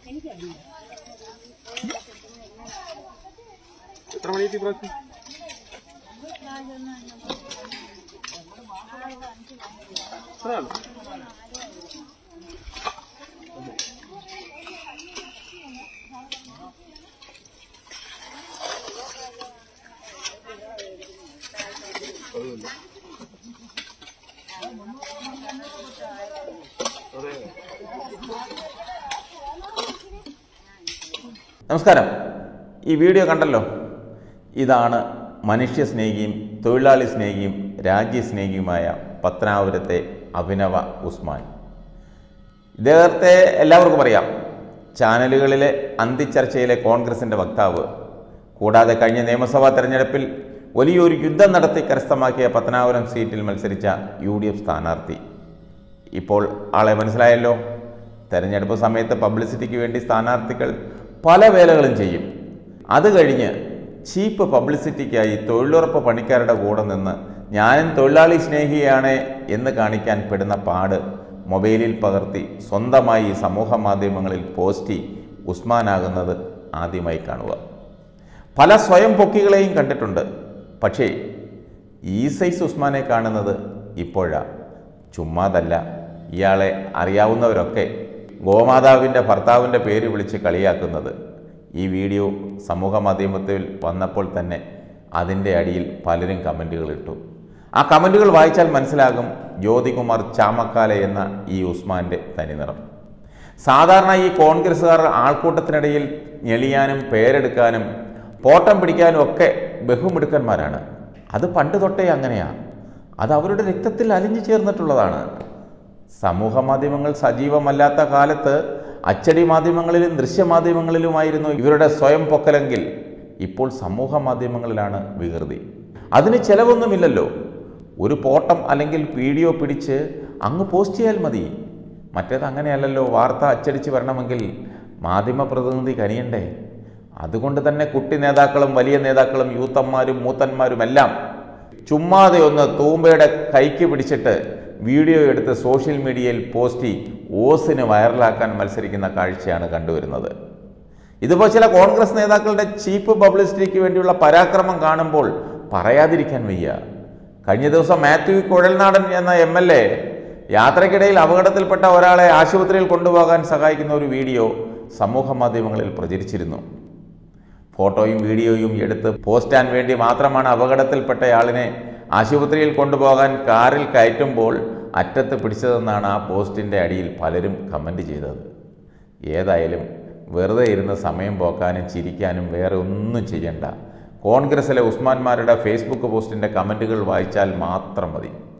എത്ര മണിക്ക് പ്രാവശ്യം അതാണ് അതെ നമസ്കാരം ഈ വീഡിയോ കണ്ടല്ലോ ഇതാണ് മനുഷ്യ സ്നേഹിയും തൊഴിലാളി സ്നേഹിയും രാജ്യസ്നേഹിയുമായ പത്തനാപുരത്തെ അഭിനവ ഉസ്മാൻ ഇദ്ദേഹത്തെ എല്ലാവർക്കും അറിയാം ചാനലുകളിലെ അന്തിച്ചർച്ചയിലെ കോൺഗ്രസിൻ്റെ വക്താവ് കൂടാതെ കഴിഞ്ഞ നിയമസഭാ തെരഞ്ഞെടുപ്പിൽ വലിയൊരു യുദ്ധം നടത്തി കരസ്ഥമാക്കിയ പത്തനാപുരം സീറ്റിൽ മത്സരിച്ച യു ഡി എഫ് സ്ഥാനാർത്ഥി ഇപ്പോൾ ആളെ മനസ്സിലായല്ലോ തെരഞ്ഞെടുപ്പ് സമയത്ത് പബ്ലിസിറ്റിക്ക് വേണ്ടി സ്ഥാനാർത്ഥികൾ പല വേലകളും ചെയ്യും അത് കഴിഞ്ഞ് ചീപ്പ് പബ്ലിസിറ്റിക്കായി തൊഴിലുറപ്പ് പണിക്കാരുടെ കൂടെ നിന്ന് ഞാനും തൊഴിലാളി സ്നേഹിയാണ് എന്ന് കാണിക്കാൻ പെടുന്ന പാട് മൊബൈലിൽ പകർത്തി സ്വന്തമായി സമൂഹ മാധ്യമങ്ങളിൽ പോസ്റ്റ് ഉസ്മാനാകുന്നത് ആദ്യമായി കാണുക പല സ്വയം പൊക്കികളെയും കണ്ടിട്ടുണ്ട് പക്ഷേ ഈ സൈസ് ഉസ്മാനെ കാണുന്നത് ഇപ്പോഴാ ചുമ്മാതല്ല ഇയാളെ അറിയാവുന്നവരൊക്കെ ഗോമാതാവിൻ്റെ ഭർത്താവിൻ്റെ പേര് വിളിച്ച് കളിയാക്കുന്നത് ഈ വീഡിയോ സമൂഹ മാധ്യമത്തിൽ വന്നപ്പോൾ തന്നെ അതിൻ്റെ അടിയിൽ പലരും കമൻറ്റുകൾ ഇട്ടു ആ കമൻറ്റുകൾ വായിച്ചാൽ മനസ്സിലാകും ജ്യോതികുമാർ ചാമക്കാല എന്ന ഈ ഉസ്മാൻ്റെ തനിനിറം സാധാരണ ഈ കോൺഗ്രസ്സുകാർ ആൾക്കൂട്ടത്തിനിടയിൽ ഞെളിയാനും പേരെടുക്കാനും പോട്ടം പിടിക്കാനും ഒക്കെ ബഹുമിടുക്കന്മാരാണ് അത് പണ്ട് തൊട്ടേ അങ്ങനെയാണ് അത് അവരുടെ രക്തത്തിൽ അലിഞ്ഞു ചേർന്നിട്ടുള്ളതാണ് സമൂഹ മാധ്യമങ്ങൾ സജീവമല്ലാത്ത കാലത്ത് അച്ചടി മാധ്യമങ്ങളിലും ദൃശ്യമാധ്യമങ്ങളിലുമായിരുന്നു ഇവരുടെ സ്വയം പൊക്കലെങ്കിൽ ഇപ്പോൾ സമൂഹ മാധ്യമങ്ങളിലാണ് വികൃതി അതിന് ചെലവൊന്നുമില്ലല്ലോ ഒരു പോട്ടം അല്ലെങ്കിൽ വീഡിയോ പിടിച്ച് അങ്ങ് പോസ്റ്റ് ചെയ്യാൽ മതി മറ്റേത് അങ്ങനെയല്ലല്ലോ വാർത്ത അച്ചടിച്ച് വരണമെങ്കിൽ മാധ്യമ പ്രതിനിധി കനിയണ്ടേ അതുകൊണ്ട് തന്നെ കുട്ടി നേതാക്കളും വലിയ നേതാക്കളും യൂത്തന്മാരും മൂത്തന്മാരും എല്ലാം ചുമ്മാതെ ഒന്ന് തൂമ്പയുടെ കൈക്ക് പിടിച്ചിട്ട് വീഡിയോ എടുത്ത് സോഷ്യൽ മീഡിയയിൽ പോസ്റ്റ് ഓസിന് വൈറലാക്കാൻ മത്സരിക്കുന്ന കാഴ്ചയാണ് കണ്ടുവരുന്നത് ഇതിപ്പോൾ ചില കോൺഗ്രസ് നേതാക്കളുടെ ചീപ്പ് പബ്ലിസിറ്റിക്ക് വേണ്ടിയുള്ള പരാക്രമം കാണുമ്പോൾ പറയാതിരിക്കാൻ വയ്യ കഴിഞ്ഞ ദിവസം മാത്യു കുഴൽനാടൻ എന്ന എം എൽ എ യാത്രയ്ക്കിടയിൽ അപകടത്തിൽപ്പെട്ട ഒരാളെ ആശുപത്രിയിൽ കൊണ്ടുപോകാൻ സഹായിക്കുന്ന ഒരു വീഡിയോ സമൂഹ മാധ്യമങ്ങളിൽ പ്രചരിച്ചിരുന്നു ഫോട്ടോയും വീഡിയോയും എടുത്ത് പോസ്റ്റാൻ വേണ്ടി മാത്രമാണ് അപകടത്തിൽപ്പെട്ടയാളിനെ ആശുപത്രിയിൽ കൊണ്ടുപോകാൻ കാറിൽ കയറ്റുമ്പോൾ അറ്റത്ത് പിടിച്ചതെന്നാണ് ആ പോസ്റ്റിൻ്റെ അടിയിൽ പലരും കമൻ്റ് ചെയ്തത് ഏതായാലും വെറുതെ ഇരുന്ന് സമയം പോക്കാനും ചിരിക്കാനും വേറെ ഒന്നും ചെയ്യണ്ട കോൺഗ്രസിലെ ഉസ്മാന്മാരുടെ ഫേസ്ബുക്ക് പോസ്റ്റിൻ്റെ കമൻറ്റുകൾ വായിച്ചാൽ മാത്രം മതി